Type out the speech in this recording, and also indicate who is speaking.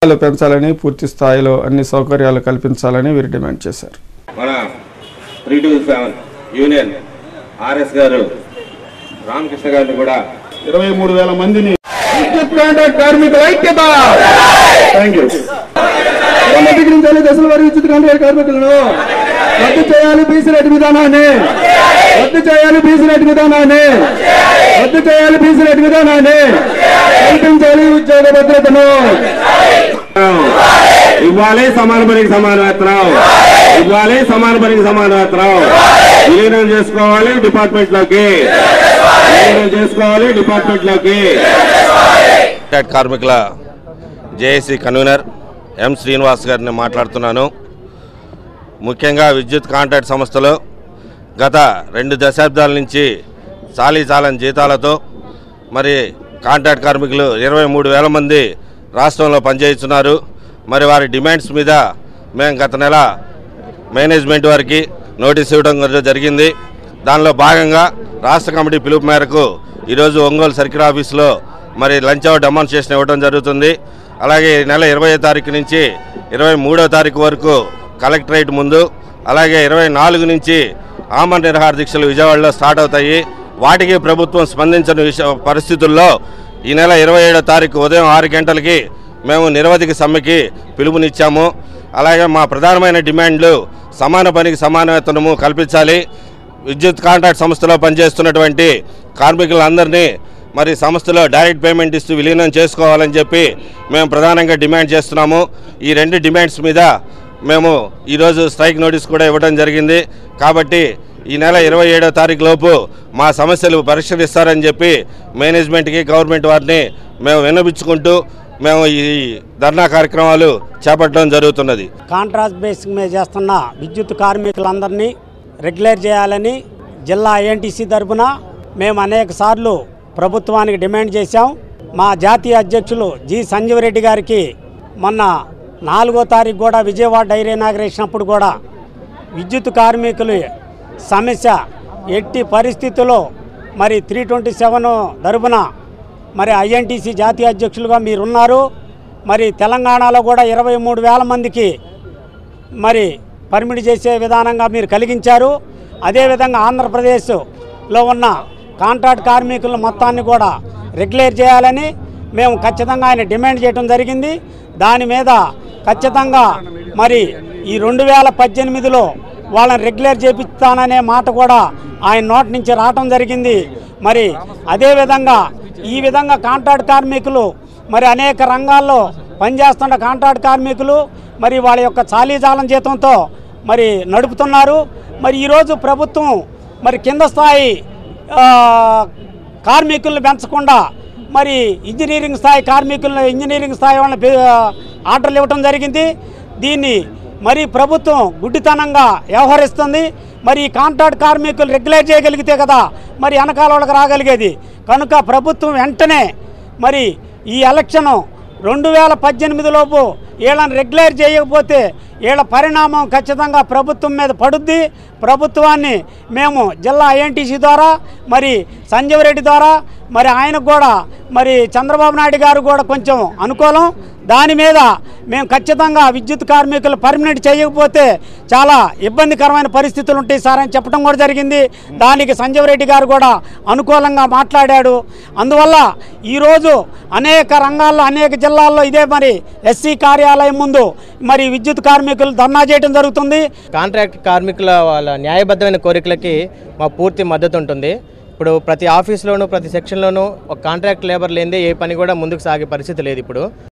Speaker 1: జీతాలు పెంచాలని పూర్తి స్థాయిలో అన్ని సౌకర్యాలు కల్పించాలని వీరు డిమాండ్ చేశారు
Speaker 2: మన three two seven union R S గారు రామకృష్ణ గారిని కూడా
Speaker 3: ఇరవై మూడు వేల మందిని విద్యుత్ కాంట్రాక్ట్ కార్మికుల ఐక్యత థ్యాంక్ యూ
Speaker 4: పునరుద్ధరించాలి దశల వారి విద్యుత్ కాంట్రాక్ట్ కార్మికులను రద్దు చేయాలి బీసీ రేటు విధానాన్ని రద్దు చేయాలి బీసీ రేటు విధానాన్ని రద్దు చేయాలి బీసీ రేటు విధానాన్ని కల్పించాలి ఉద్యోగ భద్రతను
Speaker 2: ఇవ్వాలి సమాన పనికి సమాన వేతనం ఇవ్వాలి సమాన పనికి సమాన వేతనం విలీనం చేసుకోవాలి డిపార్ట్మెంట్ లోకి విలీనం చేసుకోవాలి డిపార్ట్మెంట్ లోకి కాంట్రాక్ట్ కార్మికుల జేఏసీ కన్వీనర్ ఎం శ్రీనివాస్ గారిని మాట్లాడుతున్నాను ముఖ్యంగా విద్యుత్ కాంట్రాక్ట్ సంస్థలో గత రెండు దశాబ్దాల నుంచి చాలీ చాలని జీతాలతో మరి కాంట్రాక్ట్ కార్మికులు ఇరవై మూడు వేల మంది రాష్ట్రంలో పనిచేస్తున్నారు మరి వారి డిమాండ్స్ మీద మేము గత నెల మేనేజ్మెంట్ వారికి నోటీస్ ఇవ్వడం కూడా జరిగింది దానిలో భాగంగా రాష్ట్ర కమిటీ పిలుపు మేరకు ఈరోజు ఒంగోలు సర్కిల్ ఆఫీసులో మరి లంచ్ అవర్ డెమాన్స్ట్రేషన్ ఇవ్వడం జరుగుతుంది అలాగే ఈ నెల ఇరవై తారీఖు నుంచి ఇరవై మూడో తారీఖు వరకు కలెక్టరేట్ ముందు అలాగే ఇరవై నాలుగు నుంచి ఆమరణ నిరహార దీక్షలు విజయవాడలో స్టార్ట్ అవుతాయి వాటికి ప్రభుత్వం స్పందించని విష పరిస్థితుల్లో ఈ నెల ఇరవై ఏడో తారీఖు ఉదయం ఆరు గంటలకి మేము నిరవధిక సమ్మెకి పిలుపునిచ్చాము అలాగే మా ప్రధానమైన డిమాండ్లు సమాన పనికి సమాన వేతనము కల్పించాలి విద్యుత్ కాంట్రాక్ట్ సంస్థలో పనిచేస్తున్నటువంటి కార్మికులందరినీ మరి సంస్థలో డైరెక్ట్ పేమెంట్ ఇస్తూ విలీనం చేసుకోవాలని చెప్పి మేము ప్రధానంగా డిమాండ్ చేస్తున్నాము ఈ రెండు డిమాండ్స్ మీద మేము ఈరోజు స్ట్రైక్ నోటీస్ కూడా ఇవ్వడం జరిగింది కాబట్టి ఈ నెల ఇరవై ఏడో తారీఖు లోపు మా సమస్యలు పరిష్కరిస్తారని చెప్పి మేనేజ్మెంట్కి గవర్నమెంట్ వారిని మేము విన్నపించుకుంటూ మేము ఈ ధర్నా కార్యక్రమాలు చేపట్టడం జరుగుతున్నది
Speaker 5: కాంట్రాక్ట్ బేసిక్ మీద చేస్తున్న విద్యుత్ కార్మికులందరినీ రెగ్యులర్ చేయాలని జిల్లా ఐఎన్టీసీ తరఫున మేము అనేక సార్లు ప్రభుత్వానికి డిమాండ్ చేశాం మా జాతీయ అధ్యక్షులు జి సంజీవరెడ్డి గారికి మొన్న నాలుగో తారీఖు కూడా విజయవాడ డైరీ ఇనాగ్రేషన్ అప్పుడు కూడా విద్యుత్ కార్మికులు సమస్య ఎట్టి పరిస్థితుల్లో మరి త్రీ ట్వంటీ సెవెన్ తరపున మరి ఐఎన్టీసీ జాతీయ అధ్యక్షులుగా మీరున్నారు మరి తెలంగాణలో కూడా ఇరవై మూడు వేల మందికి మరి పర్మిట్ చేసే విధానంగా మీరు కలిగించారు అదేవిధంగా ఆంధ్రప్రదేశ్లో ఉన్న కాంట్రాక్ట్ కార్మికుల మొత్తాన్ని కూడా రెగ్యులేట్ చేయాలని మేము ఖచ్చితంగా ఆయన డిమాండ్ చేయడం జరిగింది దాని మీద ఖచ్చితంగా మరి ఈ రెండు వేల పద్దెనిమిదిలో వాళ్ళని రెగ్యులర్ చేపిస్తాననే మాట కూడా ఆయన నోటి నుంచి రావటం జరిగింది మరి అదేవిధంగా ఈ విధంగా కాంట్రాక్ట్ కార్మికులు మరి అనేక రంగాల్లో పనిచేస్తున్న కాంట్రాక్ట్ కార్మికులు మరి వాళ్ళ యొక్క చాలీజాలం జీతంతో మరి నడుపుతున్నారు మరి ఈరోజు ప్రభుత్వం మరి కింద స్థాయి ఆ, కార్మికులను పెంచకుండా మరి ఇంజనీరింగ్ స్థాయి కార్మికులను ఇంజనీరింగ్ స్థాయి వాళ్ళని పే- ఆర్డర్లు ఇవ్వటం జరిగింది దీన్ని మరి ప్రభుత్వం గుడ్డితనంగా వ్యవహరిస్తుంది మరి ఈ కాంట్రాక్ట్ కార్మికులు రెగ్యులేట్ చేయగలిగితే కదా మరి వెనకాల వాళ్ళకి రాగలిగేది కనుక ప్రభుత్వం వెంటనే మరి ఈ ఎలక్షను రెండు వేల పద్దెనిమిది లోపు వీళ్ళని రెగ్యులర్ చేయకపోతే వీళ్ళ పరిణామం ఖచ్చితంగా ప్రభుత్వం మీద పడుద్ది ప్రభుత్వాన్ని మేము జిల్లా ఐఎన్టీసీ ద్వారా మరి సంజీవ్ రెడ్డి ద్వారా మరి ఆయనకు కూడా మరి చంద్రబాబు నాయుడు గారు కూడా కొంచెం అనుకూలం దాని మీద మేము ఖచ్చితంగా విద్యుత్ కార్మికులు పర్మనెంట్ చేయకపోతే చాలా ఇబ్బందికరమైన పరిస్థితులు ఉంటాయి సార్ అని చెప్పడం కూడా జరిగింది దానికి సంజీవ్ రెడ్డి గారు కూడా అనుకూలంగా మాట్లాడాడు అందువల్ల ఈరోజు అనేక రంగాల్లో అనేక జిల్లాల్లో ఇదే మరి ఎస్సీ కార్యాలయం ముందు మరి విద్యుత్ కార్మికులు ధర్నా చేయడం జరుగుతుంది
Speaker 6: కాంట్రాక్ట్ కార్మికుల వాళ్ళ న్యాయబద్ధమైన కోరికలకి మా పూర్తి మద్దతు ఉంటుంది ఇప్పుడు ప్రతి ఆఫీస్లోనూ ప్రతి సెక్షన్లోనూ ఒక కాంట్రాక్ట్ లేబర్ లేనిదే ఏ పని కూడా ముందుకు సాగే పరిస్థితి లేదు ఇప్పుడు